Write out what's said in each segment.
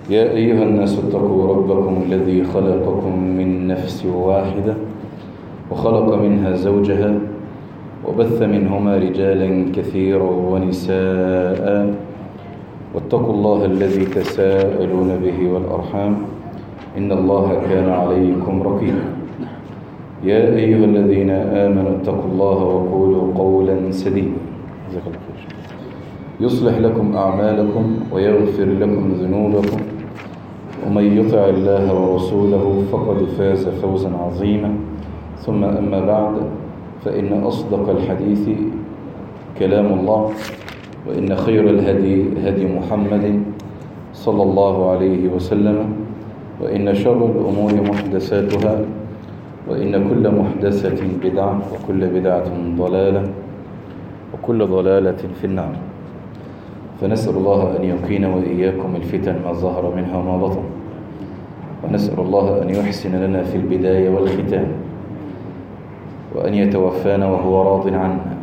يا أيها الناس اتقوا ربكم الذي خلقكم من نفس واحدة وخلق منها زوجها وبث منهما رجالا كثيرا ونساء واتقوا الله الذي تساءلون به والأرحام إن الله كان عليكم رقيبا يا أيها الذين آمنوا اتقوا الله وقولوا قولا سديدا جزاك الله خير يصلح لكم أعمالكم ويغفر لكم ذنوبكم ومن يطع الله ورسوله فقد فاز فوزا عظيما ثم أما بعد فإن أصدق الحديث كلام الله وإن خير الهدي هدي محمد صلى الله عليه وسلم وإن شر الأمور محدثاتها وإن كل محدثة بدعة وكل بدعة ضلالة وكل ضلالة في النار فنسأل الله أن يقين وإياكم الفتن ما ظهر منها وما بطن ونسأل الله أن يحسن لنا في البداية والختام وأن يتوفانا وهو راض عنا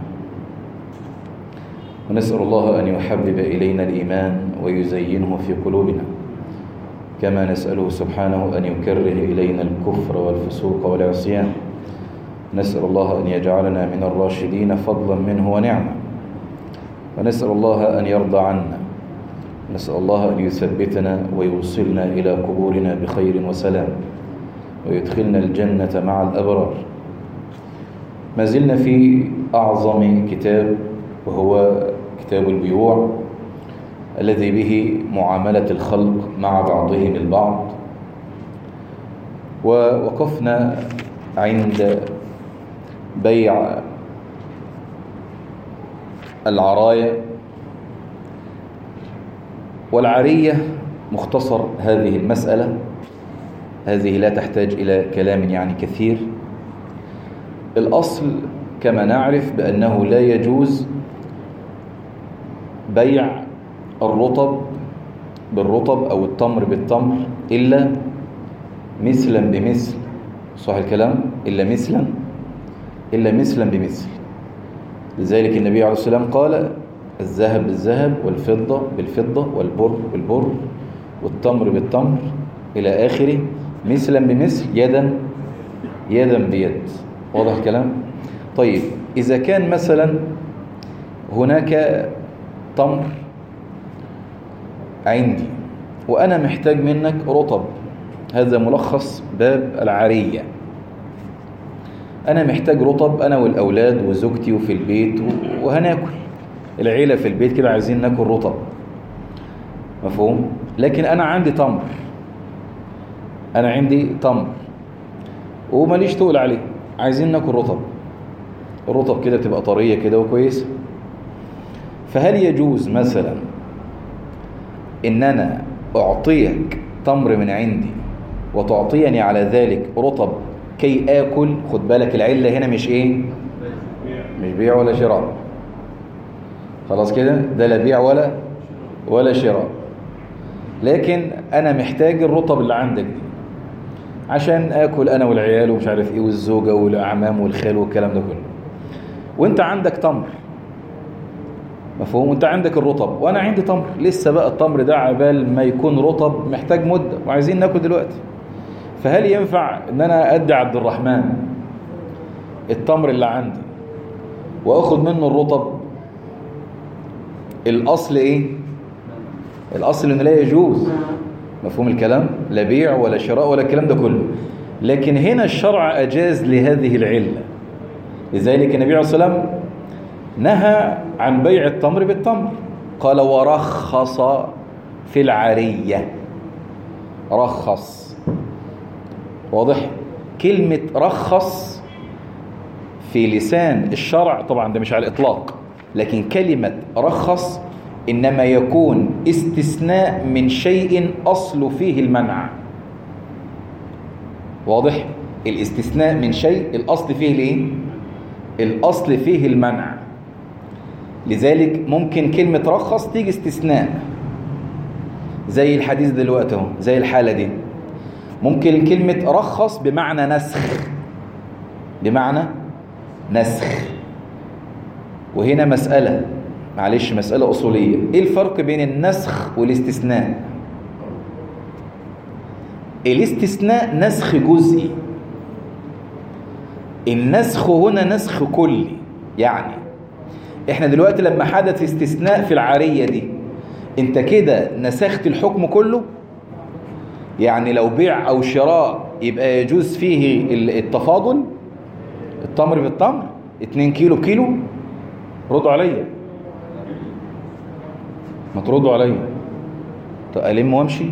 ونسأل الله أن يحبب إلينا الإيمان ويزينه في قلوبنا كما نسأله سبحانه أن يكره إلينا الكفر والفسوق والعصيان نسأل الله أن يجعلنا من الراشدين فضلا منه ونعمة ونسأل الله أن يرضى عنا نسأل الله أن يثبتنا ويوصلنا إلى قبورنا بخير وسلام ويدخلنا الجنة مع الأبرار ما زلنا في أعظم كتاب وهو كتاب البيوع الذي به معاملة الخلق مع بعضهم البعض ووقفنا عند بيع العراية والعرية مختصر هذه المسألة هذه لا تحتاج إلى كلام يعني كثير الأصل كما نعرف بأنه لا يجوز بيع الرطب بالرطب أو التمر بالتمر إلا مثلا بمثل صح الكلام إلا مثلا إلا مثلا بمثل لذلك النبي عليه السلام قال الذهب بالذهب والفضة بالفضة والبر بالبر والتمر بالتمر إلى آخره مثلا بمثل يدا يدا بيد واضح الكلام طيب إذا كان مثلا هناك تمر عندي وأنا محتاج منك رطب هذا ملخص باب العرية أنا محتاج رطب أنا والأولاد وزوجتي وفي البيت وهناكل العيلة في البيت كده عايزين ناكل رطب مفهوم لكن أنا عندي تمر أنا عندي تمر وماليش تقول عليه عايزين ناكل رطب الرطب كده تبقى طرية كده وكويسة فهل يجوز مثلا ان انا اعطيك تمر من عندي وتعطيني على ذلك رطب كي اكل خد بالك العله هنا مش ايه مش بيع ولا شراء خلاص كده ده لا بيع ولا ولا شراء لكن انا محتاج الرطب اللي عندك دي عشان اكل انا والعيال ومش عارف ايه والزوجه والاعمام والخال والكلام ده كله وانت عندك تمر مفهوم وانت عندك الرطب وانا عندي تمر لسه بقى التمر ده عبال ما يكون رطب محتاج مده وعايزين ناكل دلوقتي فهل ينفع ان انا ادي عبد الرحمن التمر اللي عندي واخد منه الرطب الاصل ايه الاصل انه لا يجوز مفهوم الكلام لا بيع ولا شراء ولا الكلام ده كله لكن هنا الشرع اجاز لهذه العله لذلك النبي عليه الصلاه والسلام نهى عن بيع التمر بالتمر قال ورخص في العرية رخص واضح كلمة رخص في لسان الشرع طبعا ده مش على الإطلاق لكن كلمة رخص إنما يكون استثناء من شيء أصل فيه المنع واضح الاستثناء من شيء الأصل فيه الايه الأصل فيه المنع لذلك ممكن كلمة رخص تيجي استثناء زي الحديث دلوقتي اهو زي الحالة دي ممكن كلمة رخص بمعنى نسخ بمعنى نسخ وهنا مسألة معلش مسألة أصولية إيه الفرق بين النسخ والاستثناء الاستثناء نسخ جزئي النسخ هنا نسخ كلي يعني احنا دلوقتي لما حدث استثناء في العارية دي انت كده نسخت الحكم كله يعني لو بيع او شراء يبقى يجوز فيه التفاضل التمر بالتمر 2 كيلو بكيلو ردوا عليا ما تردوا عليا طب الم وامشي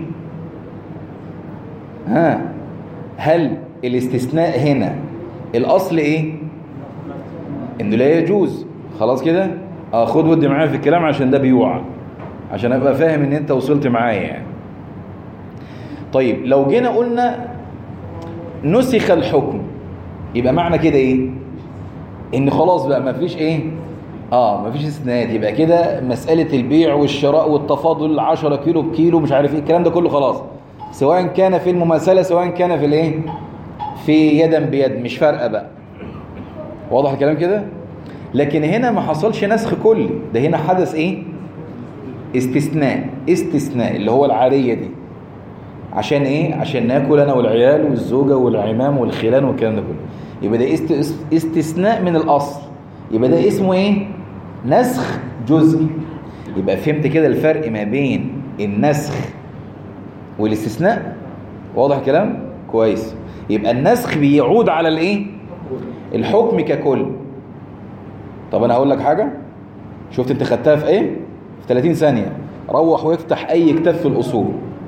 ها هل الاستثناء هنا الاصل ايه انه لا يجوز خلاص كده اه خد ودي معايا في الكلام عشان ده بيوعى عشان ابقى فاهم ان انت وصلت معايا يعني طيب لو جينا قلنا نسخ الحكم يبقى معنى كده ايه ان خلاص بقى ما فيش ايه اه ما فيش استثناءات يبقى كده مسألة البيع والشراء والتفاضل 10 كيلو بكيلو مش عارف ايه الكلام ده كله خلاص سواء كان في المماثلة سواء كان في الايه في يدا بيد مش فارقة بقى واضح الكلام كده لكن هنا ما حصلش نسخ كلي ده هنا حدث ايه استثناء استثناء اللي هو العارية دي عشان ايه عشان ناكل انا والعيال والزوجة والعمام والخلان والكلام ده كله يبقى ده استثناء من الاصل يبقى ده اسمه ايه نسخ جزئي يبقى فهمت كده الفرق ما بين النسخ والاستثناء واضح الكلام كويس يبقى النسخ بيعود على الايه الحكم ككل طب انا هقول لك حاجه شفت انت خدتها في ايه في 30 ثانيه روح وافتح اي كتاب في الاصول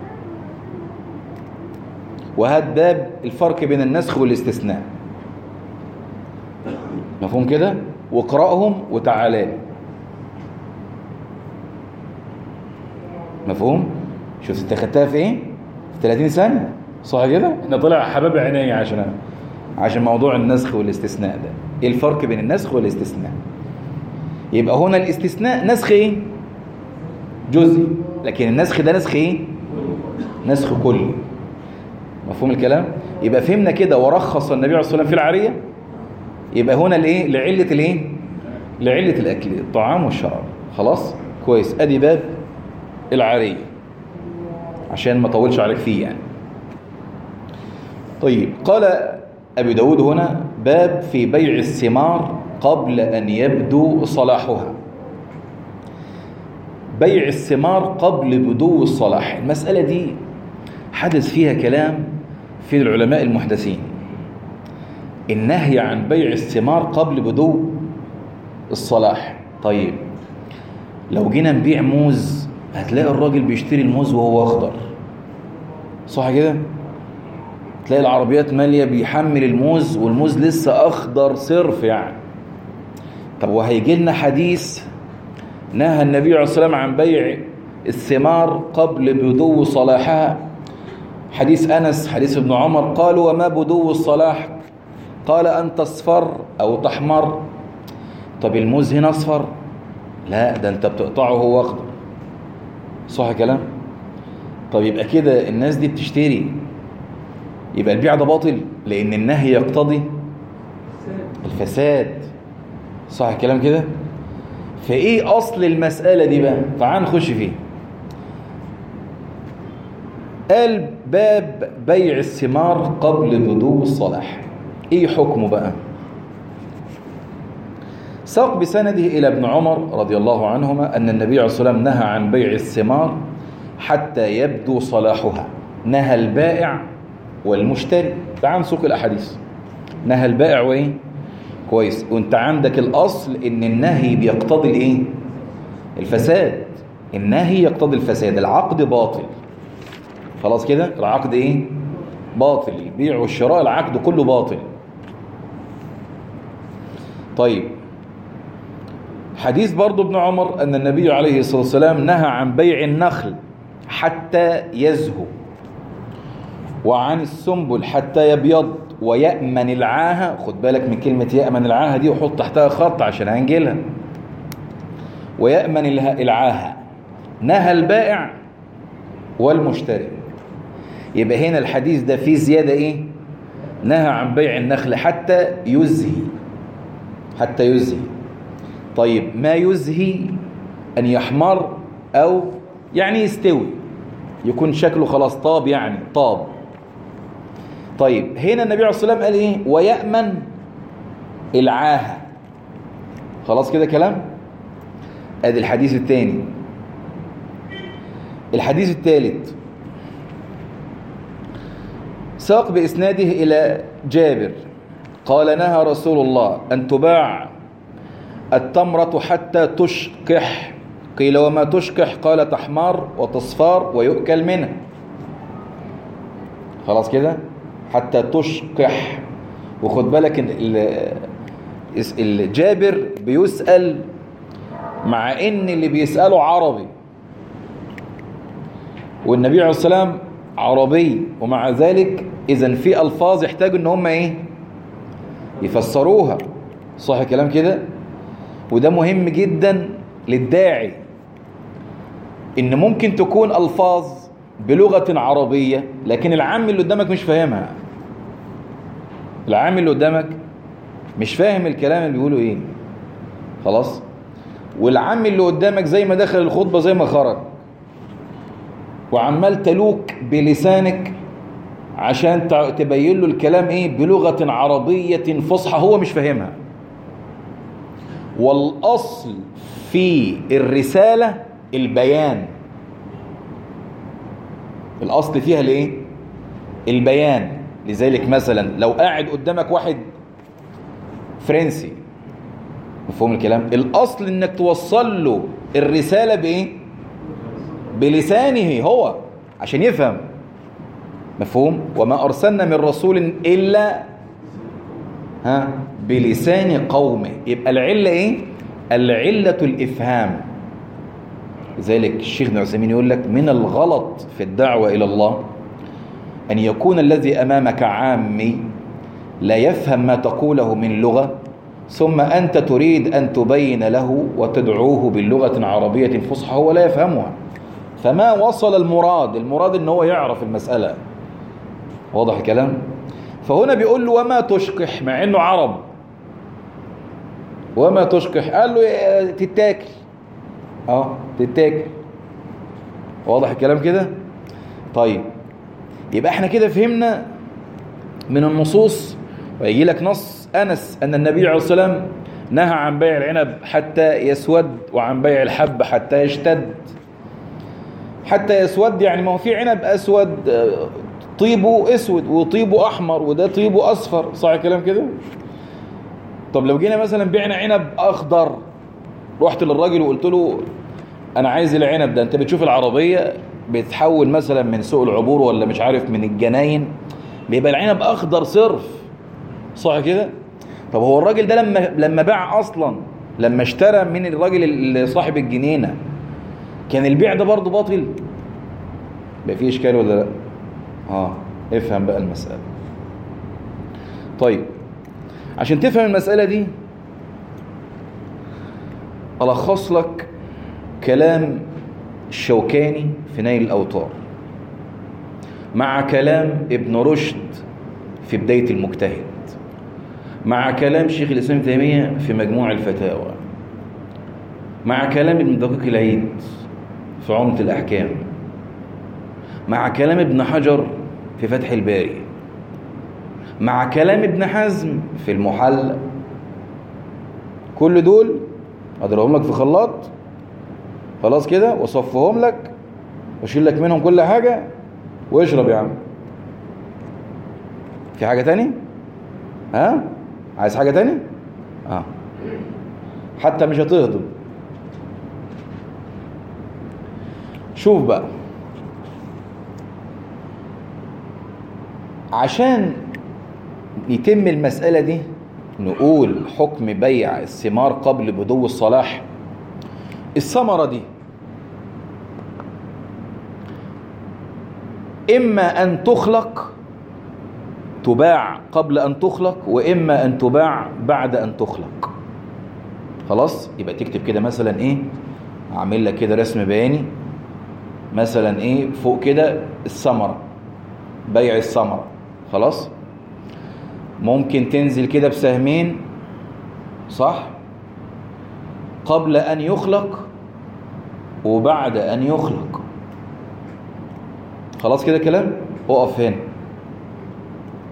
وهات باب الفرق بين النسخ والاستثناء مفهوم كده واقرأهم وتعالى مفهوم شفت انت خدتها في ايه في 30 ثانيه صح كده احنا طلع حباب عيني عشان أنا. عشان موضوع النسخ والاستثناء ده ايه الفرق بين النسخ والاستثناء يبقى هنا الاستثناء نسخ ايه جزئي لكن النسخ ده نسخ ايه نسخ كلي مفهوم الكلام يبقى فهمنا كده ورخص النبي عليه الصلاه والسلام في العاريه يبقى هنا الايه لعله الايه لعله الاكل الطعام والشراب خلاص كويس ادي باب العاريه عشان ما اطولش عليك فيه يعني طيب قال ابي داود هنا باب في بيع الثمار قبل ان يبدو صلاحها بيع الثمار قبل بدو الصلاح المسألة دي حدث فيها كلام في العلماء المحدثين النهي عن بيع الثمار قبل بدو الصلاح طيب لو جينا نبيع موز هتلاقي الراجل بيشتري الموز وهو اخضر صح كده تلاقي العربيات مالية بيحمل الموز والموز لسه اخضر صرف يعني طب وهيجي لنا حديث نهى النبي عليه الصلاة والسلام عن بيع الثمار قبل بدو صلاحها حديث أنس حديث ابن عمر قالوا وما بدو الصلاح قال أن تصفر أو تحمر طب الموز هنا أصفر لا ده أنت بتقطعه هو أخضر صح كلام طب يبقى كده الناس دي بتشتري يبقى البيع ده باطل لأن النهي يقتضي الفساد صح الكلام كده فايه اصل المسألة دي بقى تعال نخش فيه قال باب بيع الثمار قبل بدو الصلاح ايه حكمه بقى ساق بسنده إلى ابن عمر رضي الله عنهما أن النبي عليه الصلاة والسلام نهى عن بيع الثمار حتى يبدو صلاحها نهى البائع والمشتري تعال نسوق الأحاديث نهى البائع وإيه كويس وانت عندك الاصل ان النهي بيقتضي الايه الفساد النهي يقتضي الفساد العقد باطل خلاص كده العقد ايه باطل البيع والشراء العقد كله باطل طيب حديث برضو ابن عمر ان النبي عليه الصلاة والسلام نهى عن بيع النخل حتى يزهو وعن السنبل حتى يبيض ويأمن العاهة خد بالك من كلمة يأمن العاهة دي وحط تحتها خط عشان هنجيلها ويأمن العاهة نهى البائع والمشتري يبقى هنا الحديث ده فيه زيادة ايه نهى عن بيع النخل حتى يزهي حتى يزهي طيب ما يزهي أن يحمر أو يعني يستوي يكون شكله خلاص طاب يعني طاب طيب هنا النبي عليه الصلاة والسلام قال ايه ويأمن العاهة خلاص كده كلام ادي الحديث الثاني الحديث الثالث ساق بإسناده إلى جابر قال نهى رسول الله أن تباع التمرة حتى تشكح قيل وما تشكح قال تحمار وتصفار ويؤكل منها خلاص كده حتى تشكح وخد بالك الجابر بيسأل مع ان اللي بيسأله عربي والنبي عليه السلام عربي ومع ذلك اذا في الفاظ يحتاجوا ان هم ايه يفسروها صح كلام كده وده مهم جدا للداعي ان ممكن تكون الفاظ بلغة عربية لكن العام اللي قدامك مش فاهمها العام اللي قدامك مش فاهم الكلام اللي بيقوله ايه خلاص والعام اللي قدامك زي ما دخل الخطبة زي ما خرج وعمال تلوك بلسانك عشان تبين له الكلام ايه بلغة عربية فصحى هو مش فاهمها والأصل في الرسالة البيان الأصل فيها الايه البيان لذلك مثلا لو قاعد قدامك واحد فرنسي مفهوم الكلام الأصل انك توصل له الرسالة بايه بلسانه هو عشان يفهم مفهوم وما أرسلنا من رسول إلا ها بلسان قومه يبقى العلة إيه العلة الإفهام لذلك الشيخ ابن عثيمين يقول لك من الغلط في الدعوة إلى الله أن يكون الذي أمامك عامي لا يفهم ما تقوله من لغة ثم أنت تريد أن تبين له وتدعوه باللغة عربية فصحى هو لا يفهمها فما وصل المراد المراد ان هو يعرف المسألة واضح الكلام فهنا بيقول له وما تشقح مع انه عرب وما تشقح قال له تتاكل اه تتاكل واضح الكلام كده طيب يبقى احنا كده فهمنا من النصوص ويجي لك نص انس ان النبي عليه الصلاه والسلام نهى عن بيع العنب حتى يسود وعن بيع الحب حتى يشتد حتى يسود يعني ما هو في عنب اسود طيبه اسود وطيبه احمر وده طيبه اصفر صح الكلام كده طب لو جينا مثلا بعنا عنب اخضر رحت للراجل وقلت له انا عايز العنب ده انت بتشوف العربيه بتحول مثلا من سوق العبور ولا مش عارف من الجناين بيبقى العنب اخضر صرف صح كده طب هو الراجل ده لما لما باع اصلا لما اشترى من الراجل صاحب الجنينه كان البيع ده برضه باطل بقى فيه اشكال ولا لا اه افهم بقى المساله طيب عشان تفهم المساله دي الخص لك كلام الشوكاني في نيل الاوطار مع كلام ابن رشد في بدايه المجتهد مع كلام شيخ الاسلام ابن تيميه في مجموع الفتاوى مع كلام ابن دقيق العيد في عمدة الأحكام مع كلام ابن حجر في فتح الباري مع كلام ابن حزم في المحلى كل دول أضربهم لك في خلاط خلاص كده وصفهم لك واشيل لك منهم كل حاجة واشرب يا عم في حاجة تاني ها عايز حاجة تاني اه حتى مش هتهضم شوف بقى عشان يتم المسألة دي نقول حكم بيع الثمار قبل بدو الصلاح الثمرة دي إما أن تخلق تباع قبل أن تخلق وإما أن تباع بعد أن تخلق خلاص يبقى تكتب كده مثلا إيه أعمل لك كده رسم بياني مثلا إيه فوق كده الثمرة بيع الثمرة خلاص ممكن تنزل كده بسهمين صح قبل أن يخلق وبعد أن يخلق خلاص كده كلام اقف هنا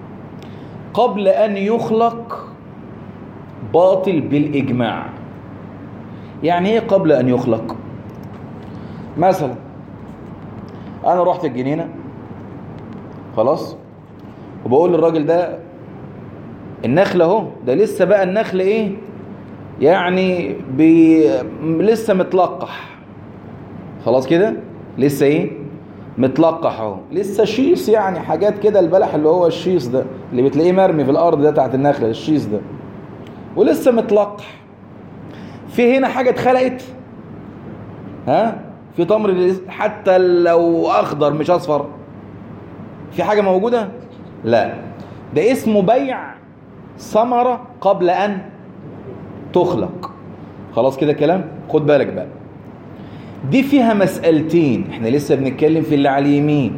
قبل أن يخلق باطل بالإجماع يعني ايه قبل أن يخلق مثلا أنا رحت الجنينة خلاص وبقول للراجل ده النخل اهو ده لسه بقى النخل ايه يعني بي لسه متلقح خلاص كده لسه ايه متلقح اهو لسه شيص يعني حاجات كده البلح اللي هو الشيص ده اللي بتلاقيه مرمي في الارض ده تحت النخله الشيص ده ولسه متلقح في هنا حاجه اتخلقت ها في تمر حتى لو اخضر مش اصفر في حاجه موجوده لا ده اسمه بيع ثمره قبل ان تخلق خلاص كده كلام خد بالك بقى دي فيها مسألتين احنا لسه بنتكلم في اللي على اليمين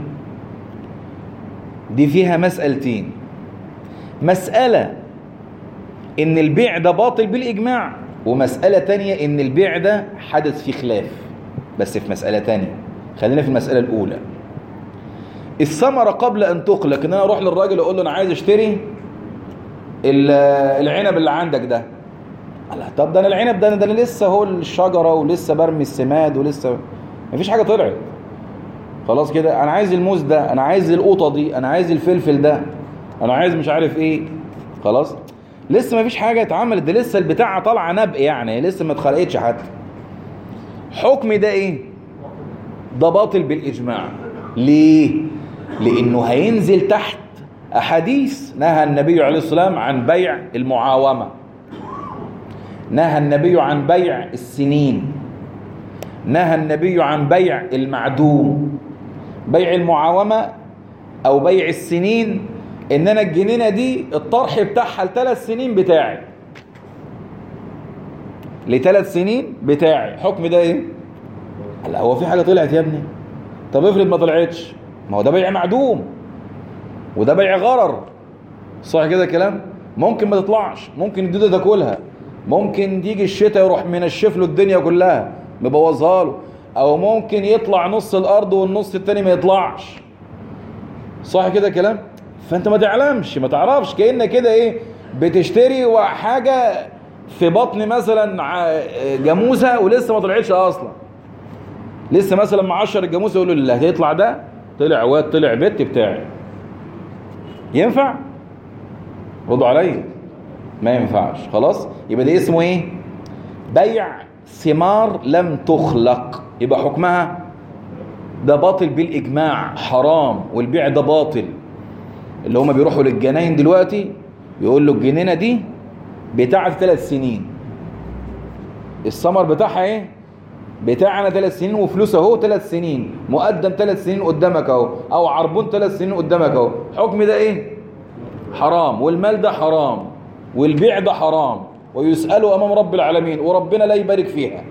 دي فيها مسألتين مسألة ان البيع ده باطل بالإجماع ومسألة تانية ان البيع ده حدث فيه خلاف بس في مسألة تانية خلينا في المسألة الأولى الثمرة قبل أن تخلق ان أنا أروح للراجل أقول له أنا عايز أشتري العنب اللي عندك ده الله طب ده انا العنب ده ده انا لسه هو الشجره ولسه برمي السماد ولسه مفيش حاجه طلعت خلاص كده انا عايز الموز ده انا عايز القوطه دي انا عايز الفلفل ده انا عايز مش عارف ايه خلاص لسه مفيش حاجه اتعملت ده لسه البتاعه طالعه نبق يعني لسه ما اتخلقتش حتى حكمي ده ايه ده باطل بالاجماع ليه لانه هينزل تحت احاديث نهى النبي عليه الصلاه والسلام عن بيع المعاومه نهى النبي عن بيع السنين نهى النبي عن بيع المعدوم بيع المعاومة أو بيع السنين إن أنا الجنينة دي الطرح بتاعها لثلاث سنين بتاعي لثلاث سنين بتاعي حكم ده إيه؟ لا هو في حاجة طلعت يا ابني طب افرض ما طلعتش ما هو ده بيع معدوم وده بيع غرر صح كده كلام ممكن ما تطلعش ممكن الدودة تاكلها ممكن تيجي الشتاء يروح منشف له الدنيا كلها مبوظها له او ممكن يطلع نص الارض والنص التاني ما يطلعش صح كده كلام فانت ما تعلمش ما تعرفش كأنك كده ايه بتشتري حاجة في بطن مثلا جاموسة ولسه ما طلعتش اصلا لسه مثلا معشر الجاموسة يقول له اللي هيطلع ده طلع واد طلع بت بتاعي ينفع ردوا عليا ما ينفعش خلاص يبقى ده اسمه ايه بيع ثمار لم تخلق يبقى حكمها ده باطل بالاجماع حرام والبيع ده باطل اللي هما بيروحوا للجناين دلوقتي يقول له الجنينه دي بتاعت ثلاث سنين الثمر بتاعها ايه بتاعنا ثلاث سنين وفلوس اهو ثلاث سنين مقدم ثلاث سنين قدامك اهو او عربون ثلاث سنين قدامك اهو حكم ده ايه حرام والمال ده حرام والبيع ده حرام ويسألوا أمام رب العالمين وربنا لا يبارك فيها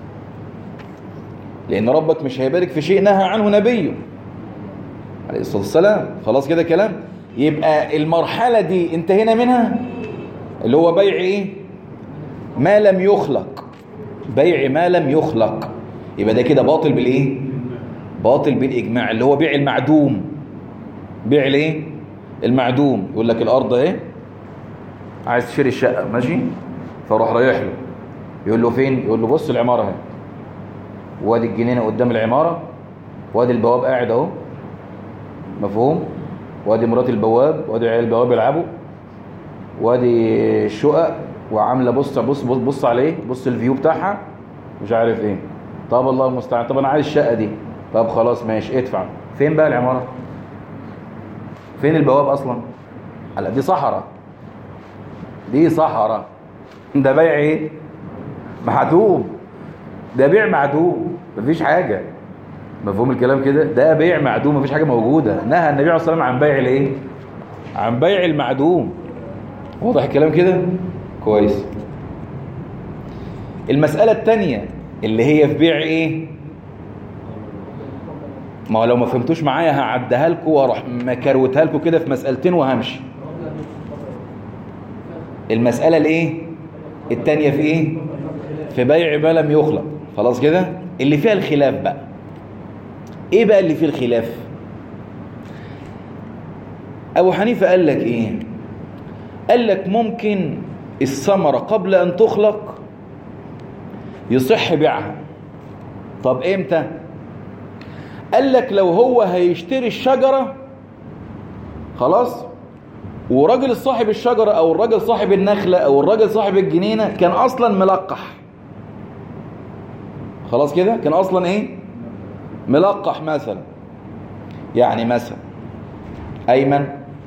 لأن ربك مش هيبارك في شيء نهى عنه نبيه عليه الصلاة والسلام خلاص كده كلام يبقى المرحلة دي انتهينا منها اللي هو بيع ايه ما لم يخلق بيع ما لم يخلق يبقى ده كده باطل بالايه باطل بالاجماع اللي هو بيع المعدوم بيع الايه المعدوم يقول لك الارض اهي عايز تشتري الشقه ماشي فاروح رايح له يقول له فين يقول له بص العماره اهي وادي الجنينه قدام العماره وادي البواب قاعد اهو مفهوم وادي مرات البواب وادي عيال البواب يلعبوا وادي الشقق وعامله بص بص بص بص عليه بص الفيو بتاعها مش عارف ايه طب الله المستعان طب انا عايز الشقه دي طب خلاص ماشي ادفع فين بقى العماره فين البواب اصلا هلا دي صحراء دي صحراء ده بيع ايه معدوم ده بيع معدوم مفيش حاجه مفهوم الكلام كده ده بيع معدوم مفيش حاجه موجوده نهى النبي عليه الصلاه والسلام عن بيع الايه عن بيع المعدوم واضح الكلام كده كويس المساله الثانيه اللي هي في بيع ايه ما هو لو ما فهمتوش معايا هعديها لكم واروح مكروتها لكم كده في مسالتين وهمشي المساله الايه الثانيه في ايه في بيع ما لم يخلق خلاص كده اللي فيها الخلاف بقى ايه بقى اللي فيه الخلاف ابو حنيفه قال لك ايه قال لك ممكن الثمرة قبل أن تخلق يصح بيعها طب إمتى قال لك لو هو هيشتري الشجرة خلاص وراجل صاحب الشجرة أو الراجل صاحب النخلة أو الراجل صاحب الجنينة كان أصلا ملقح خلاص كده كان أصلا إيه ملقح مثلا يعني مثلا أيمن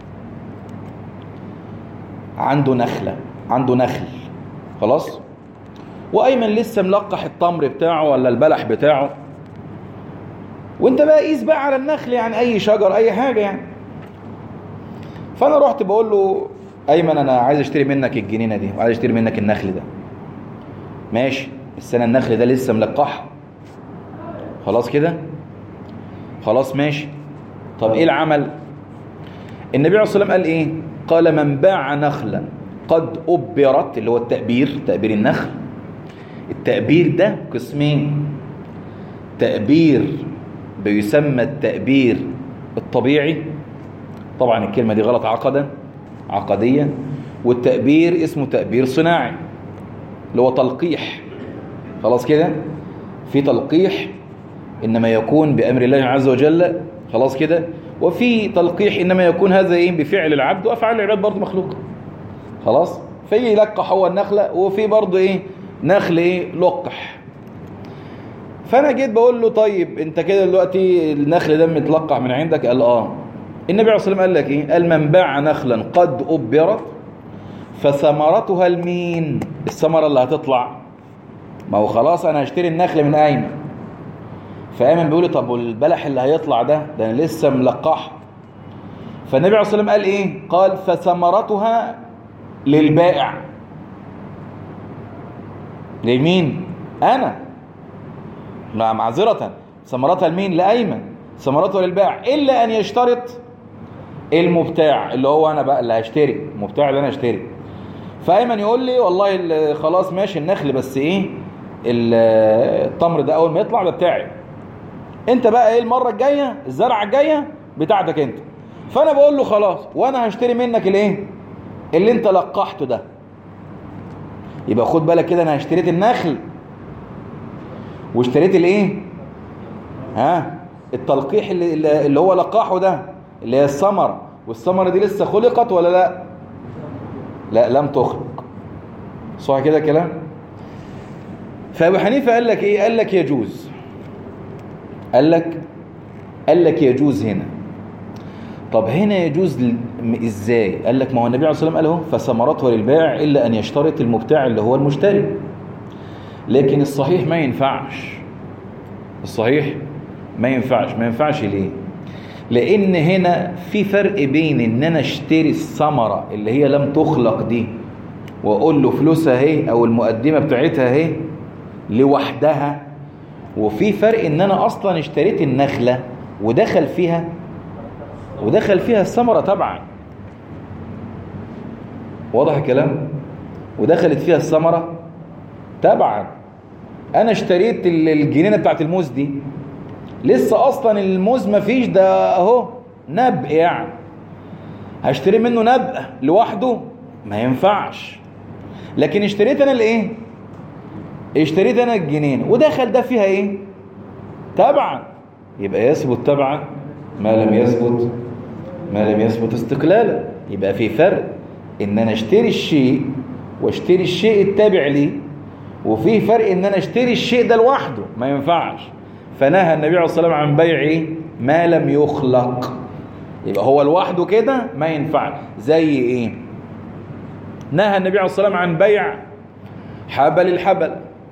عنده نخلة عنده نخل خلاص وأيمن لسه ملقح التمر بتاعه ولا البلح بتاعه وانت بقى قيس بقى على النخل يعني أي شجر أي حاجة يعني فأنا رحت بقول له أيمن أنا عايز أشتري منك الجنينة دي وعايز أشتري منك النخل ده ماشي بس أنا النخل ده لسه ملقحه خلاص كده خلاص ماشي طب ايه العمل النبي عليه الصلاه والسلام قال ايه قال من باع نخلا قد أبرت اللي هو التأبير تأبير النخل التأبير ده قسمين تأبير بيسمى التأبير الطبيعي طبعا الكلمة دي غلط عقدا عقديا والتأبير اسمه تأبير صناعي اللي هو تلقيح خلاص كده في تلقيح إنما يكون بأمر الله عز وجل خلاص كده وفي تلقيح إنما يكون هذا إيه بفعل العبد وأفعال العباد برضه مخلوقة خلاص في يلقح هو النخلة وفي برضه إيه نخل إيه لقح فأنا جيت بقول له طيب أنت كده دلوقتي النخل ده متلقح من عندك قال آه النبي عليه الصلاة والسلام قال لك إيه قال من باع نخلا قد أبرت فثمرتها المين الثمرة اللي هتطلع ما هو خلاص أنا هشتري النخل من أيمن فأيمن بيقول لي طب والبلح اللي هيطلع ده ده أنا لسه ملقحه فالنبي عليه الصلاة والسلام قال إيه قال فثمرتها للبائع لمين أنا مع معذرة ثمرتها لمين لأيمن ثمرتها للبائع إلا أن يشترط المبتاع اللي هو أنا بقى اللي هشتري المبتاع اللي أنا هشتري فأيمن يقول لي والله خلاص ماشي النخل بس إيه التمر ده أول ما يطلع ده بتاعي انت بقى ايه المره الجايه الزرعه الجايه بتاعتك انت فانا بقول له خلاص وانا هشتري منك الايه اللي انت لقحته ده يبقى خد بالك كده انا اشتريت النخل واشتريت الايه ها التلقيح اللي, اللي هو لقاحه ده اللي هي الثمره والثمره دي لسه خلقت ولا لا لا لم تخلق صح كده كلام فابو حنيفه قال لك ايه قال لك يجوز قال لك قال لك يجوز هنا طب هنا يجوز ازاي قال لك ما هو النبي عليه الصلاه والسلام قال اهو فثمرته للبائع الا ان يشترط المبتاع اللي هو المشتري لكن الصحيح ما ينفعش الصحيح ما ينفعش ما ينفعش ليه لان هنا في فرق بين ان انا اشتري الثمره اللي هي لم تخلق دي واقول له فلوسها اهي او المقدمه بتاعتها اهي لوحدها وفي فرق ان انا اصلا اشتريت النخلة ودخل فيها ودخل فيها الثمرة طبعا واضح الكلام ودخلت فيها الثمرة طبعا انا اشتريت الجنينة بتاعت الموز دي لسه اصلا الموز ما فيش ده اهو نبق يعني هشتري منه نبق لوحده ما ينفعش لكن اشتريت انا الايه اشتريت انا الجنين ودخل ده فيها ايه تبعا يبقى يثبت تبعا ما لم يثبت ما لم يثبت استقلالا يبقى في فرق ان انا اشتري الشيء واشتري الشيء التابع لي وفي فرق ان انا اشتري الشيء ده لوحده ما ينفعش فنهى النبي عليه الصلاه والسلام عن بيع ايه ما لم يخلق يبقى هو لوحده كده ما ينفع زي ايه نهى النبي عليه الصلاه والسلام عن بيع حبل الحبل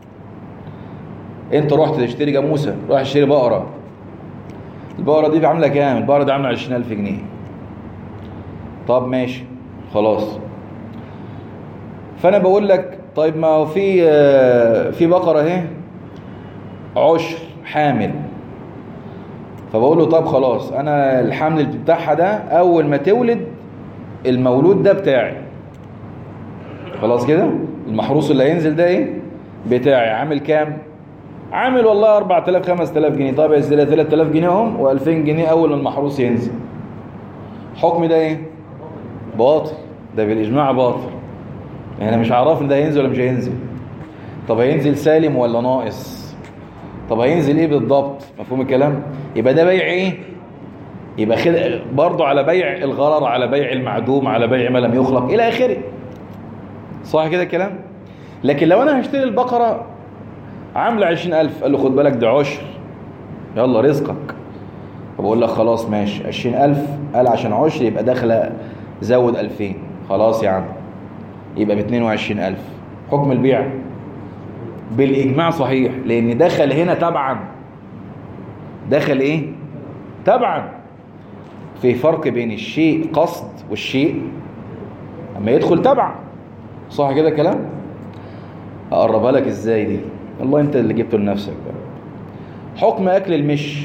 انت رحت تشتري جاموسه روح تشتري بقره البقره دي عامله كام البقره دي عامله 20000 جنيه طب ماشي خلاص فانا بقول لك طيب ما هو في في بقره اهي عشر حامل فبقول له طب خلاص انا الحمل بتاعها ده اول ما تولد المولود ده بتاعي خلاص كده المحروس اللي هينزل ده ايه بتاعي عامل كام عامل والله 4000 5000 جنيه طب يا 3000 جنيه اهم و2000 جنيه اول ما المحروس ينزل حكم ده ايه باطل ده بالاجماع باطل يعني مش عارف ان ده هينزل ولا مش هينزل طب هينزل سالم ولا ناقص طب هينزل ايه بالضبط مفهوم الكلام يبقى ده بيع ايه يبقى خد برضه على بيع الغرر على بيع المعدوم على بيع ما لم يخلق الى اخره صح كده الكلام لكن لو انا هشتري البقره عامله 20000 قال له خد بالك ده عشر يلا رزقك فبقول لك خلاص ماشي 20000 قال عشان عشر يبقى داخله زود 2000 خلاص يا عم يبقى ب 22000 حكم البيع بالاجماع صحيح لان دخل هنا تبعا دخل ايه تبعا في فرق بين الشيء قصد والشيء اما يدخل تبع صح كده كلام اقربها لك ازاي دي والله انت اللي جبته لنفسك بقى حكم اكل المش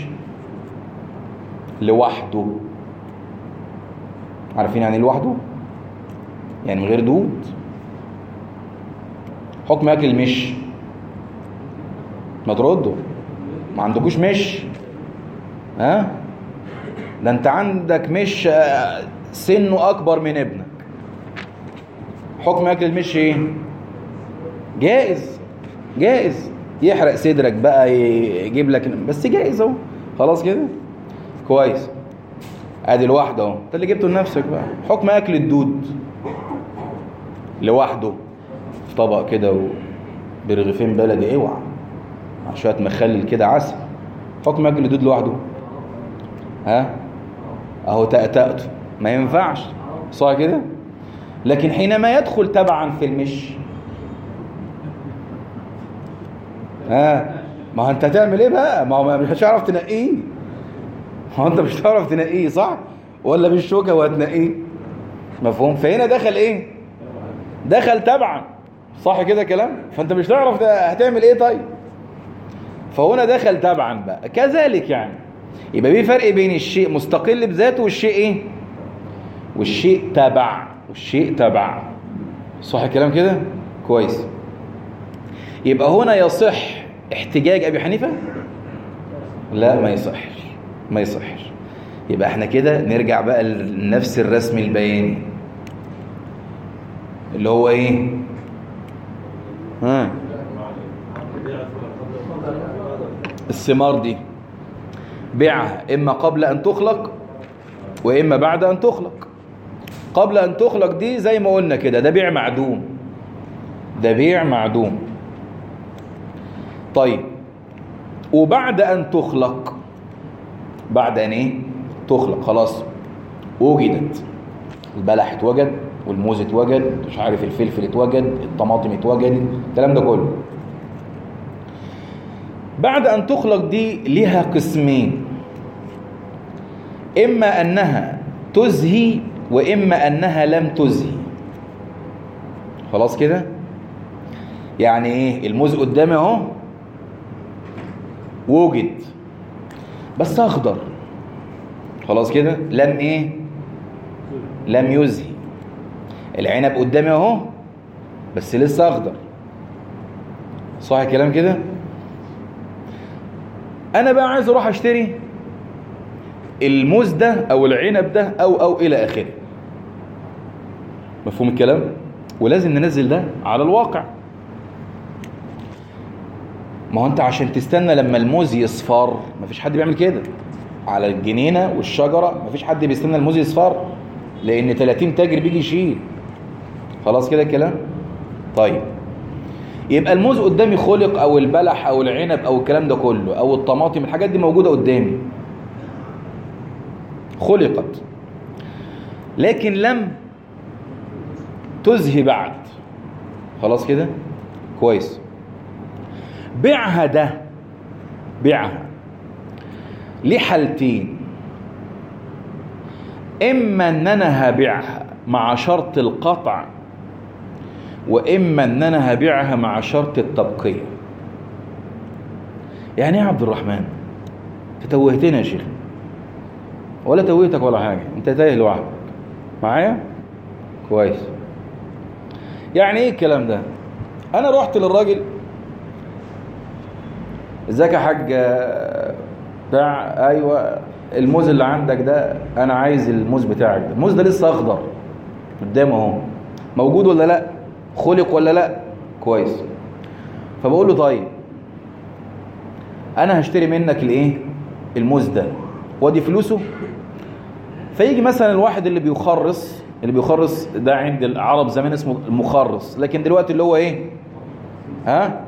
لوحده عارفين يعني لوحده يعني من غير دود حكم اكل المش ما تردوا ما عندكوش مش ها ده انت عندك مش سنه اكبر من ابنك حكم اكل المش ايه جائز جائز يحرق صدرك بقى يجيب لك بس جائز اهو خلاص كده كويس ادي لوحده اهو انت اللي جبته لنفسك بقى حكم اكل الدود لوحده في طبق كده برغيفين بلدي اوعى مع شويه مخلل كده عسل حكم اكل الدود لوحده ها اهو تأتأته ما ينفعش صح كده لكن حينما يدخل تبعا في المش ها ما هو انت هتعمل ايه بقى ما هو مش هتعرف تنقيه ما هو انت مش هتعرف تنقيه صح ولا بالشوكه وهتنقيه مفهوم فهنا دخل ايه دخل تبعا صح كده كلام فانت مش هتعرف هتعمل ايه طيب فهنا دخل تبعا بقى كذلك يعني يبقى في فرق بين الشيء مستقل بذاته والشيء ايه والشيء تبع والشيء تبع صح الكلام كده كويس يبقى هنا يصح احتجاج ابي حنيفه لا ما يصحش ما يصحش يبقى احنا كده نرجع بقى لنفس الرسم البياني اللي هو ايه ها الثمار دي بيعها إما قبل أن تخلق وإما بعد أن تخلق قبل أن تخلق دي زي ما قلنا كده ده بيع معدوم ده بيع معدوم طيب وبعد أن تخلق بعد أن إيه تخلق خلاص وجدت البلح اتوجد والموز اتوجد مش عارف الفلفل اتوجد الطماطم اتوجدت الكلام ده كله بعد أن تخلق دي لها قسمين إما أنها تزهي وإما أنها لم تزهي خلاص كده يعني إيه الموز قدامي أهو وجد بس أخضر خلاص كده لم إيه لم يزهي العنب قدامي أهو بس لسه أخضر صح الكلام كده انا بقى عايز اروح اشتري الموز ده او العنب ده او او الى اخره مفهوم الكلام ولازم ننزل ده على الواقع ما هو انت عشان تستنى لما الموز يصفر مفيش حد بيعمل كده على الجنينه والشجره مفيش حد بيستنى الموز يصفر لان 30 تاجر بيجي يشيل خلاص كده الكلام طيب يبقى الموز قدامي خلق او البلح او العنب او الكلام ده كله او الطماطم الحاجات دي موجوده قدامي خلقت لكن لم تزهي بعد خلاص كده كويس بيعها ده بيعها ليه حالتين اما ان انا هبيعها مع شرط القطع واما ان انا هبيعها مع شرط التبقيه يعني ايه يا عبد الرحمن تتوهتنا يا شيخ ولا توهتك ولا حاجه انت تايه لوحدك معايا كويس يعني ايه الكلام ده انا رحت للراجل ازيك يا حاج بتاع ايوه الموز اللي عندك ده انا عايز الموز بتاعك ده الموز ده لسه اخضر قدامه اهو موجود ولا لا خلق ولا لا كويس فبقول له طيب انا هشتري منك الايه الموز ده وادي فلوسه فيجي مثلا الواحد اللي بيخرص اللي بيخرص ده عند العرب زمان اسمه المخرص لكن دلوقتي اللي هو ايه ها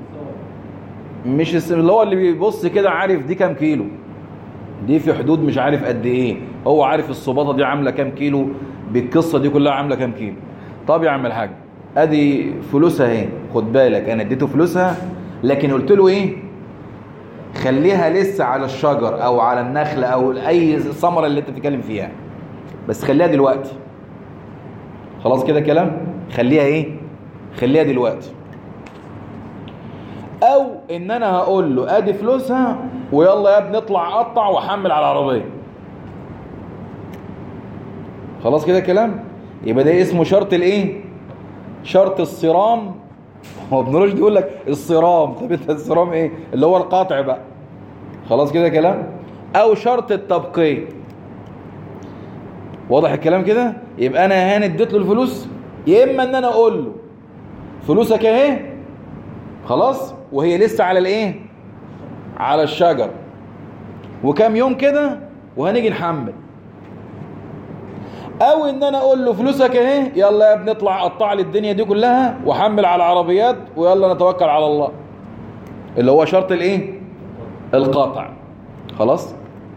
مش الس- اللي هو اللي بيبص كده عارف دي كام كيلو دي في حدود مش عارف قد ايه هو عارف الصباطه دي عامله كام كيلو بالقصه دي كلها عامله كام كيلو طب يا عم الحاج ادي فلوسها اهي خد بالك انا اديته فلوسها لكن قلت له ايه خليها لسه على الشجر او على النخل او اي ثمره اللي انت بتتكلم فيها بس خليها دلوقتي خلاص كده كلام خليها ايه خليها دلوقتي او ان انا هقول له ادي فلوسها ويلا يا ابني اطلع قطع وحمل على العربيه خلاص كده كلام يبقى ده اسمه شرط الايه شرط الصرام هو ابن رشد يقول لك الصرام طب انت الصرام ايه اللي هو القاطع بقى خلاص كده كلام او شرط التبقيه واضح الكلام كده يبقى انا هاني اديت له الفلوس يا اما ان انا اقول له فلوسك اهي خلاص وهي لسه على الايه على الشجر وكام يوم كده وهنيجي نحمل او ان انا اقول له فلوسك اهي يلا يا ابني اطلع قطع لي الدنيا دي كلها وحمل على العربيات ويلا نتوكل على الله اللي هو شرط الايه القطع خلاص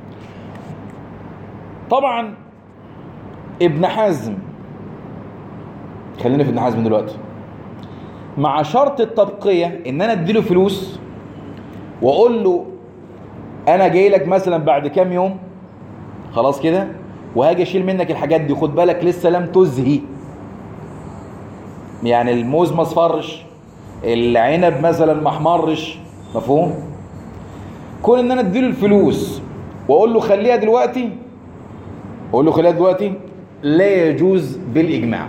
طبعا ابن حزم خلينا في ابن حزم دلوقتي مع شرط التبقية ان انا اديله فلوس واقول له انا جاي لك مثلا بعد كام يوم خلاص كده وهاجي اشيل منك الحاجات دي خد بالك لسه لم تزهي يعني الموز ما اصفرش العنب مثلا ما احمرش مفهوم كون ان انا اديله الفلوس واقول له خليها دلوقتي اقول له خليها دلوقتي لا يجوز بالاجماع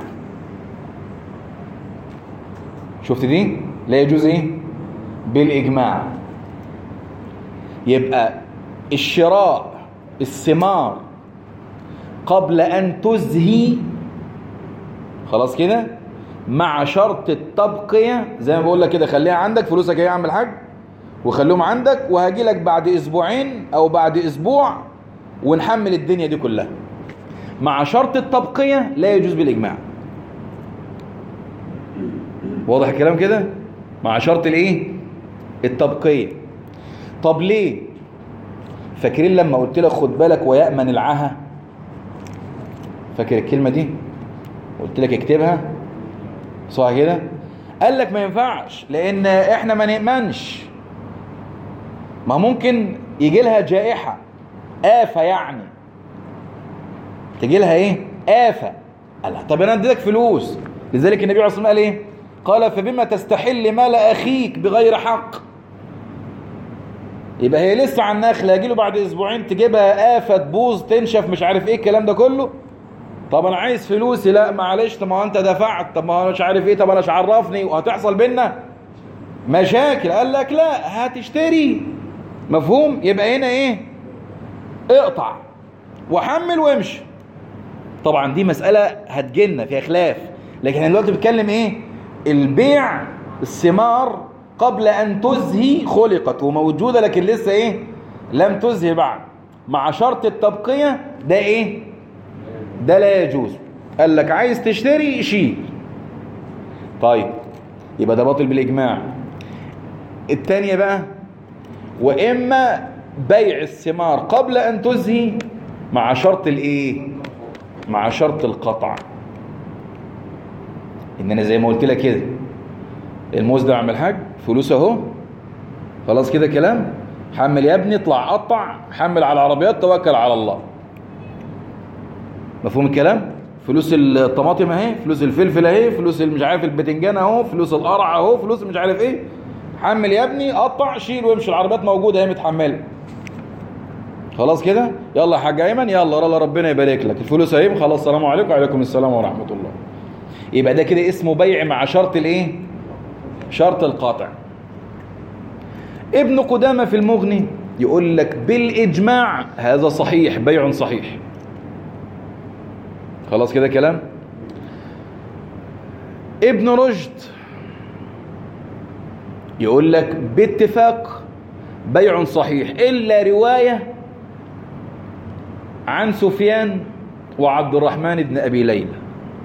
شفت دي لا يجوز ايه بالاجماع يبقى الشراء الثمار قبل ان تزهي خلاص كده مع شرط التبقية زي ما بقول لك كده خليها عندك فلوسك ايه يا عم الحاج وخليهم عندك وهاجي لك بعد اسبوعين او بعد اسبوع ونحمل الدنيا دي كلها مع شرط التبقية لا يجوز بالاجماع واضح الكلام كده مع شرط الايه التبقية طب ليه فاكرين لما قلت لك خد بالك ويأمن العاهة فاكر الكلمة دي قلت لك اكتبها صح كده قال لك ما ينفعش لان احنا ما نأمنش ما ممكن يجي لها جائحة آفة يعني تجي لها ايه آفة قال لها طب انا اديتك فلوس لذلك النبي عليه الصلاة والسلام قال ايه قال فبما تستحل مال اخيك بغير حق يبقى هي لسه على النخل هيجي له بعد اسبوعين تجيبها آفة تبوظ تنشف مش عارف ايه الكلام ده كله طب انا عايز فلوسي لا معلش طب ما هو انت دفعت طب ما هو مش عارف ايه طب انا مش عرفني وهتحصل بينا مشاكل قال لك لا هتشتري مفهوم يبقى هنا ايه اقطع وحمل وامشي طبعا دي مسألة هتجيلنا فيها خلاف لكن احنا دلوقتي بنتكلم ايه البيع الثمار قبل ان تزهي خلقت وموجودة لكن لسه ايه لم تزهي بعد مع شرط التبقية ده ايه ده لا يجوز قال لك عايز تشتري شيل طيب يبقى ده باطل بالإجماع التانية بقى وإما بيع الثمار قبل أن تزهي مع شرط الإيه مع شرط القطع إن أنا زي ما قلت لك كده الموز ده عمل حاج فلوسه أهو خلاص كده كلام حمل يا ابني اطلع قطع حمل على العربيات توكل على الله مفهوم الكلام فلوس الطماطم اهي فلوس الفلفل اهي فلوس مش عارف البتنجان اهو فلوس القرع اهو فلوس مش عارف ايه حمل يا ابني قطع شيل وامشي العربيات موجوده اهي متحمله خلاص كده يلا يا حاج ايمن يلا يلا ربنا يبارك لك الفلوس اهي خلاص السلام عليكم وعليكم السلام ورحمه الله يبقى ده كده اسمه بيع مع شرط الايه شرط القاطع ابن قدامه في المغني يقول لك بالاجماع هذا صحيح بيع صحيح خلاص كده كلام ابن رشد يقول لك باتفاق بيع صحيح إلا رواية عن سفيان وعبد الرحمن بن أبي ليلى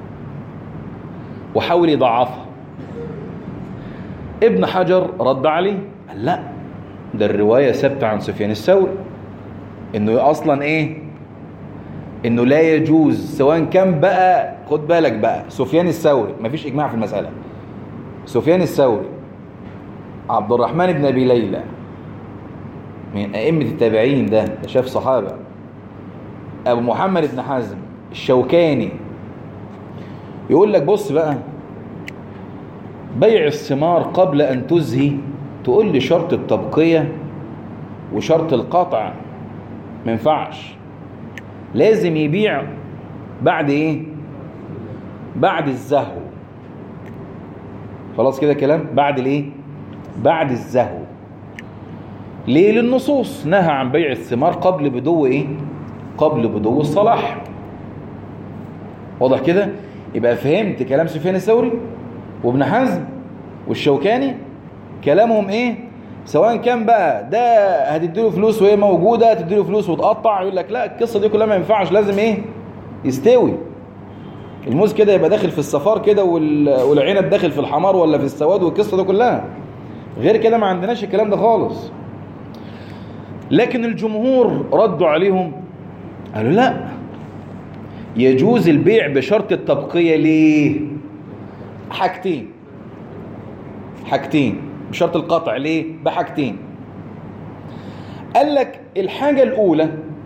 وحاول يضعفها ابن حجر رد عليه قال لا ده الرواية ثابتة عن سفيان الثوري انه اصلا ايه انه لا يجوز سواء كان بقى خد بالك بقى سفيان الثوري مفيش اجماع في المسألة سفيان الثوري عبد الرحمن بن ابي ليلى من ائمة التابعين ده ده شاف صحابة ابو محمد بن حزم الشوكاني يقول لك بص بقى بيع الثمار قبل ان تزهي تقول لي شرط التبقية وشرط القطع ما ينفعش لازم يبيع بعد ايه بعد الزهو خلاص كده كلام بعد الايه بعد الزهو ليه للنصوص نهى عن بيع الثمار قبل بدو ايه قبل بدو الصلاح واضح كده يبقى فهمت كلام سفيان الثوري وابن حزم والشوكاني كلامهم ايه سواء كان بقى ده هتديله فلوس وهي موجوده هتديله فلوس وتقطع يقول لك لا القصه دي كلها ما ينفعش لازم ايه يستوي الموز كده يبقى داخل في الصفار كده والعنب داخل في الحمار ولا في السواد والقصه دي كلها غير كده ما عندناش الكلام ده خالص لكن الجمهور ردوا عليهم قالوا لا يجوز البيع بشرط التبقيه ليه حاجتين حاجتين بشرط القطع ليه بحاجتين قال لك الحاجة الأولى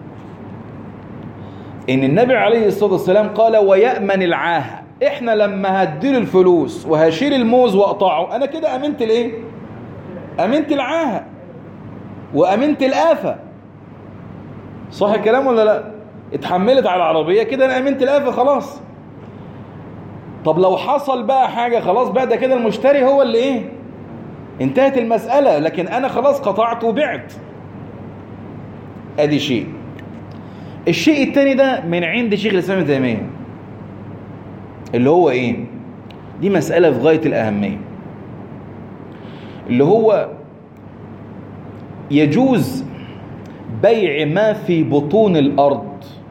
إن النبي عليه الصلاة والسلام قال ويأمن العاهة إحنا لما هديله الفلوس وهشيل الموز وأقطعه أنا كده أمنت الإيه؟ أمنت العاهة وأمنت الآفة صح الكلام ولا لا؟ اتحملت على العربية كده أنا أمنت الآفة خلاص طب لو حصل بقى حاجة خلاص بقى ده كده المشتري هو اللي إيه؟ انتهت المسألة لكن أنا خلاص قطعت وبعت أدي شيء الشيء الثاني ده من عند شيخ الإسلام ابن تيمية اللي هو إيه دي مسألة في غاية الأهمية اللي هو يجوز بيع ما في بطون الأرض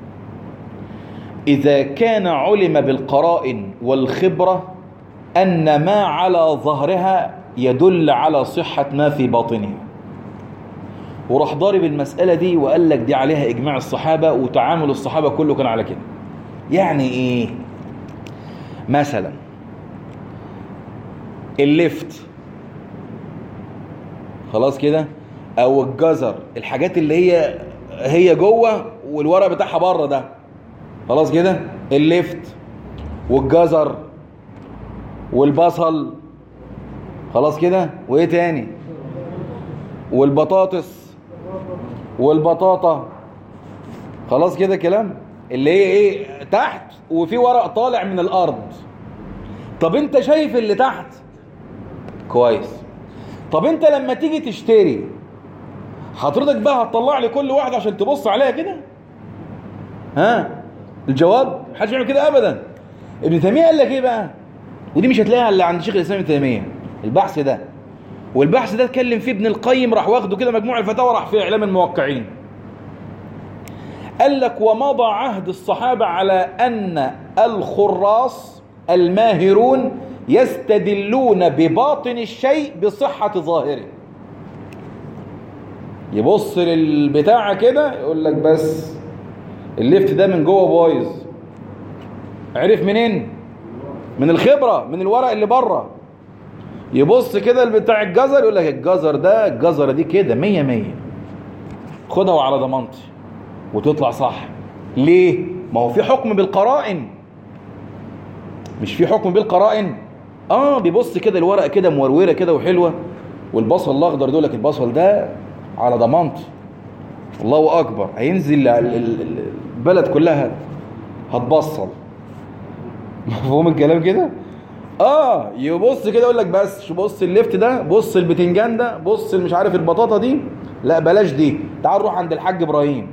إذا كان علم بالقرائن والخبرة أن ما على ظهرها يدل على صحة ما في باطنها وراح ضارب المسألة دي وقال لك دي عليها إجماع الصحابة وتعامل الصحابة كله كان على كده يعني إيه مثلا الليفت خلاص كده أو الجزر الحاجات اللي هي هي جوه والورق بتاعها بره ده خلاص كده الليفت والجزر والبصل خلاص كده وايه تاني والبطاطس والبطاطا خلاص كده كلام اللي هي ايه تحت وفي ورق طالع من الارض طب انت شايف اللي تحت كويس طب انت لما تيجي تشتري حضرتك بقى هتطلع لي كل واحده عشان تبص عليها كده ها الجواب محدش يعمل كده ابدا ابن تيميه قال لك ايه بقى ودي مش هتلاقيها الا عند شيخ الاسلام ابن تيميه البحث ده والبحث ده اتكلم فيه ابن القيم راح واخده كده مجموع الفتاوى راح في اعلام الموقعين قال لك ومضى عهد الصحابه على ان الخراص الماهرون يستدلون بباطن الشيء بصحه ظاهره يبص للبتاع كده يقول لك بس الليفت ده من جوه بايظ عرف منين من الخبره من الورق اللي بره يبص كده بتاع الجزر يقول لك الجزر ده الجزره دي كده مية مية خدها وعلى ضمانتي وتطلع صح ليه ما هو في حكم بالقرائن مش في حكم بالقرائن اه بيبص كده الورقه كده موروره كده وحلوه والبصل الاخضر دول لك البصل ده على ضمانتي الله اكبر هينزل البلد كلها هتبصل مفهوم الكلام كده اه يبص كده يقول لك بس بص الليفت ده بص البتنجان ده بص مش عارف البطاطا دي لا بلاش دي تعال نروح عند الحاج ابراهيم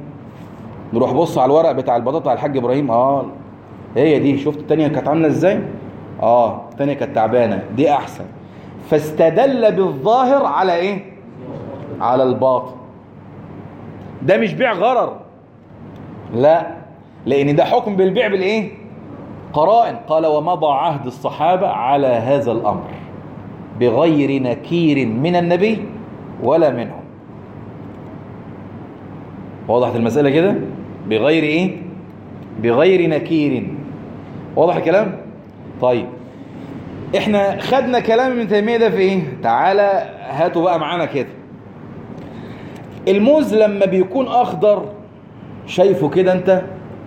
نروح بص على الورق بتاع البطاطا على الحاج ابراهيم اه هي دي شفت التانية كانت عامله ازاي اه الثانيه كانت تعبانه دي احسن فاستدل بالظاهر على ايه على الباطن ده مش بيع غرر لا لان ده حكم بالبيع بالايه قرائن قال ومضى عهد الصحابه على هذا الامر بغير نكير من النبي ولا منهم وضحت المساله كده بغير ايه بغير نكير واضح الكلام طيب احنا خدنا كلام ابن تيميه ده في ايه تعالى هاتوا بقى معانا كده الموز لما بيكون اخضر شايفه كده انت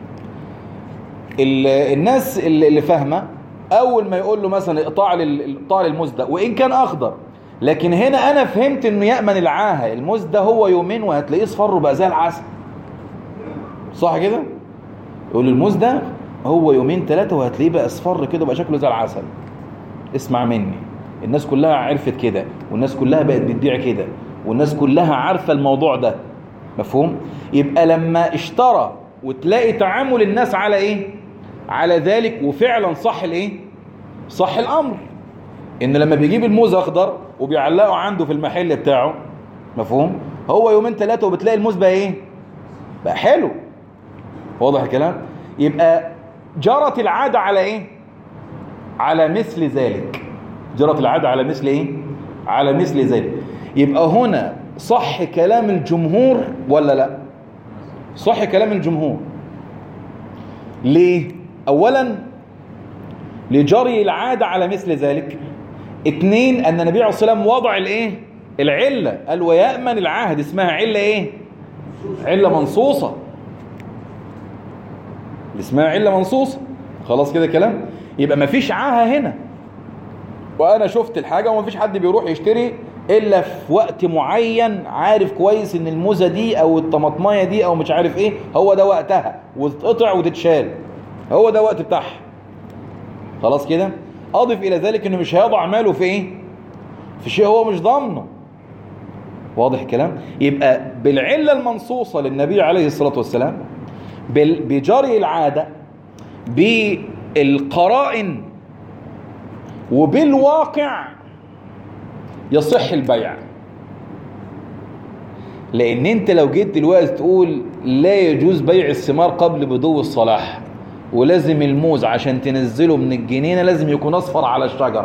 ال- الناس اللي اللي فاهمه اول ما يقول له مثلا اقطع لي اقطع لي الموز ده وان كان اخضر لكن هنا انا فهمت انه يامن العاهه الموز ده هو يومين وهتلاقيه اصفر وبقى زي العسل صح كده يقول له الموز ده هو يومين ثلاثه وهتلاقيه بقى اصفر كده وبقى شكله زي العسل اسمع مني الناس كلها عرفت كده والناس كلها بقت بتبيع كده والناس كلها عارفه الموضوع ده مفهوم يبقى لما اشترى وتلاقي تعامل الناس على ايه على ذلك وفعلا صح الايه صح الامر ان لما بيجيب الموز اخضر وبيعلقه عنده في المحل بتاعه مفهوم هو يومين ثلاثه وبتلاقي الموز بقى ايه بقى حلو واضح الكلام يبقى جرت العاده على ايه على مثل ذلك جرت العاده على مثل ايه على مثل ذلك يبقى هنا صح كلام الجمهور ولا لا صح كلام الجمهور ليه اولا لجري العاده على مثل ذلك اثنين ان النبي عليه الصلاه والسلام وضع الايه العله قال ويامن العهد اسمها عله ايه عله منصوصه اسمها عله منصوصه خلاص كده كلام يبقى مفيش عاهه هنا وانا شفت الحاجه ومفيش حد بيروح يشتري الا في وقت معين عارف كويس ان الموزه دي او الطماطمايه دي او مش عارف ايه هو ده وقتها وتتقطع وتتشال هو ده وقت بتاعها خلاص كده اضف الى ذلك انه مش هيضع ماله في ايه في شيء هو مش ضامنه واضح الكلام يبقى بالعله المنصوصه للنبي عليه الصلاه والسلام بال- بجري العاده بالقرائن وبالواقع يصح البيع لان انت لو جيت دلوقتي تقول لا يجوز بيع الثمار قبل بدو الصلاح ولازم الموز عشان تنزله من الجنينه لازم يكون اصفر على الشجره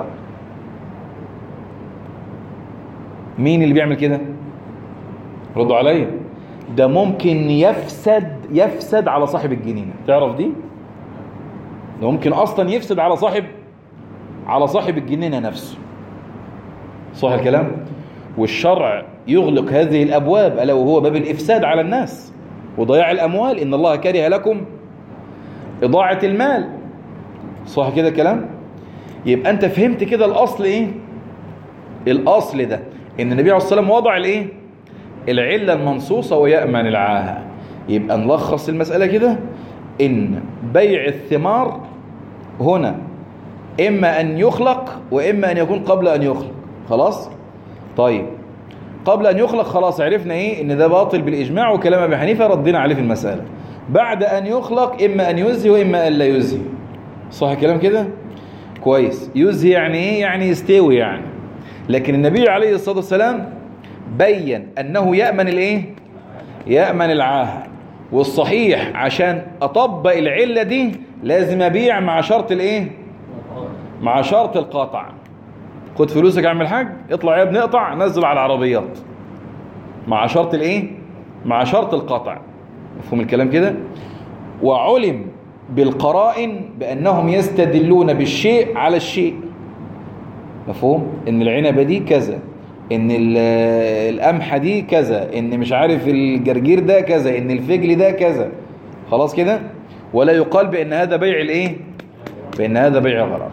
مين اللي بيعمل كده ردوا عليا ده ممكن يفسد يفسد على صاحب الجنينه تعرف دي ده ممكن اصلا يفسد على صاحب على صاحب الجنينه نفسه صح الكلام والشرع يغلق هذه الابواب الا وهو باب الافساد على الناس وضياع الاموال ان الله كره لكم اضاعه المال صح كده كلام يبقى انت فهمت كده الاصل ايه الاصل ده ان النبي عليه الصلاه والسلام وضع الايه العله المنصوصه ويامن العاهه يبقى نلخص المساله كده ان بيع الثمار هنا اما ان يخلق واما ان يكون قبل ان يخلق خلاص طيب قبل ان يخلق خلاص عرفنا ايه ان ده باطل بالاجماع وكلام ابي حنيفه ردينا عليه في المساله بعد ان يخلق اما ان يزهي واما ان لا يزهي صح الكلام كده كويس يزهي يعني ايه يعني يستوي يعني لكن النبي عليه الصلاه والسلام بين انه يامن الايه يامن العاهه والصحيح عشان اطبق العله دي لازم ابيع مع شرط الايه مع شرط القطع خد فلوسك يا عم الحاج اطلع يا ابني اقطع نزل على العربيات مع شرط الايه مع شرط القطع مفهوم الكلام كده وعلم بالقرائن بانهم يستدلون بالشيء على الشيء مفهوم ان العنبه دي كذا ان ال- القمحه دي كذا ان مش عارف الجرجير ده كذا ان الفجل ده كذا خلاص كده ولا يقال بان هذا بيع الايه بان هذا بيع غرام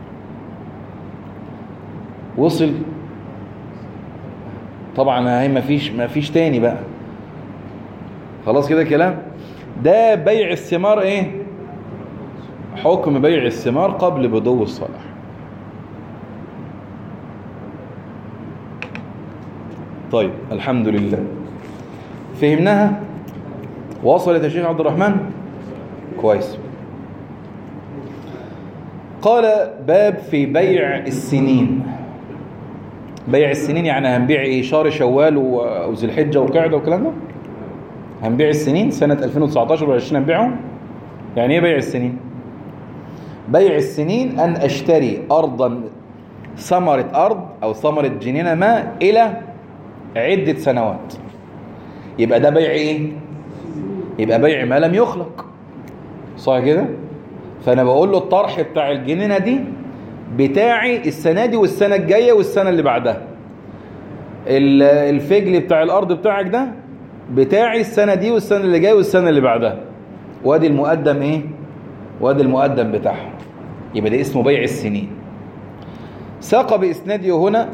وصل طبعا هي مفيش مفيش تاني بقى خلاص كده كلام ده بيع الثمار ايه حكم بيع الثمار قبل بدو الصلاح طيب الحمد لله فهمناها وصلت يا شيخ عبد الرحمن كويس قال باب في بيع السنين بيع السنين يعني هنبيع ايه شهر شوال و- وذي الحجه وقعده والكلام ده هنبيع السنين سنه 2019 و20 هنبيعهم يعني ايه بيع السنين بيع السنين ان اشتري ارضا ثمره ارض او ثمره جنينه ما الى عده سنوات يبقى ده بيع ايه يبقى بيع ما لم يخلق صح كده فانا بقول له الطرح بتاع الجنينه دي بتاعي السنه دي والسنه الجايه والسنه اللي بعدها ال- الفجل بتاع الارض بتاعك ده بتاعي السنه دي والسنه اللي جايه والسنه اللي بعدها وادي المقدم ايه وادي المقدم بتاعهم يبقى ده اسمه بيع السنين ساق باسناده هنا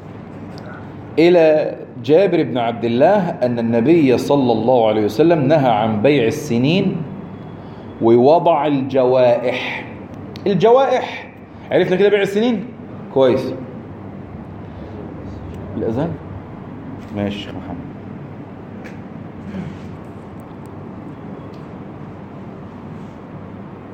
الى جابر بن عبد الله ان النبي صلى الله عليه وسلم نهى عن بيع السنين ووضع الجوائح الجوائح عرفنا كده بيع السنين كويس الأذان ماشي يا محمد